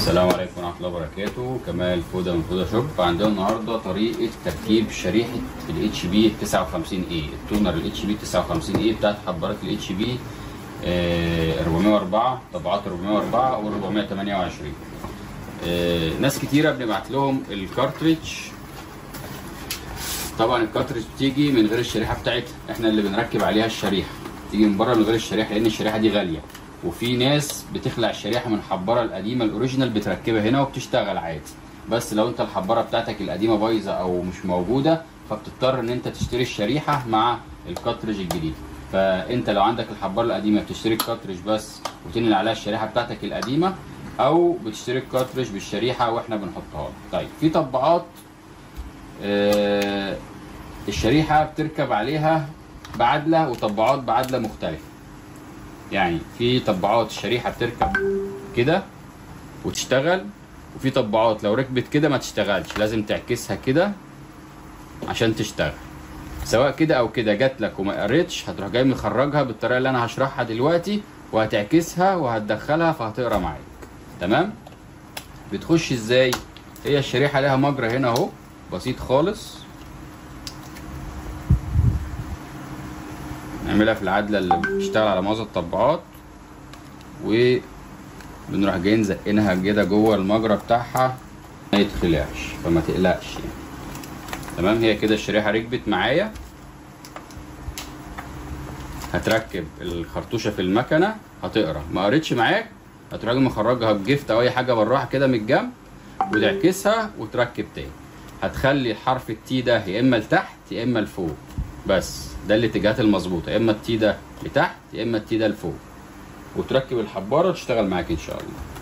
السلام عليكم ورحمة الله وبركاته كمال فودا من فودا شوب عندنا النهاردة طريقة تركيب شريحة ال اتش بي 59 اي التونر ال اتش بي 59 اي بتاعت حبارات ال اتش بي 404 طبعات 404 و 428 آه، ناس كتيرة بنبعت لهم الكارتريج طبعا الكارتريج بتيجي من غير الشريحة بتاعتها احنا اللي بنركب عليها الشريحة تيجي من بره من غير الشريحة لأن الشريحة دي غالية وفي ناس بتخلع الشريحه من الحباره القديمه الاوريجينال بتركبها هنا وبتشتغل عادي بس لو انت الحباره بتاعتك القديمه بايظه او مش موجوده فبتضطر ان انت تشتري الشريحه مع الكاتريج الجديد فانت لو عندك الحباره القديمه بتشتري الكاتريج بس وتنقل عليها الشريحه بتاعتك القديمه او بتشتري الكاتريج بالشريحه واحنا بنحطها لك طيب في طبعات آه الشريحه بتركب عليها بعدله وطبعات بعدله مختلفه يعني في طبعات الشريحه بتركب كده وتشتغل وفي طبعات لو ركبت كده ما تشتغلش لازم تعكسها كده عشان تشتغل سواء كده او كده جات لك وما قريتش هتروح جاي مخرجها بالطريقه اللي انا هشرحها دلوقتي وهتعكسها وهتدخلها فهتقرا معاك تمام بتخش ازاي هي الشريحه لها مجرى هنا اهو بسيط خالص نعملها في العدلة اللي بتشتغل على معظم الطبعات وبنروح جايين زقينها كده جوه المجرى بتاعها ما يتخلعش فما تقلقش يعني تمام هي كده الشريحة ركبت معايا هتركب الخرطوشة في المكنة هتقرا ما قريتش معاك هتروح مخرجها بجفت او اي حاجة بالراحة كده من الجنب وتعكسها وتركب تاني هتخلي حرف التي ده يا اما لتحت يا اما لفوق بس ده الاتجاهات المظبوطه يا اما التي ده لتحت يا اما التي ده لفوق وتركب الحباره وتشتغل معاك ان شاء الله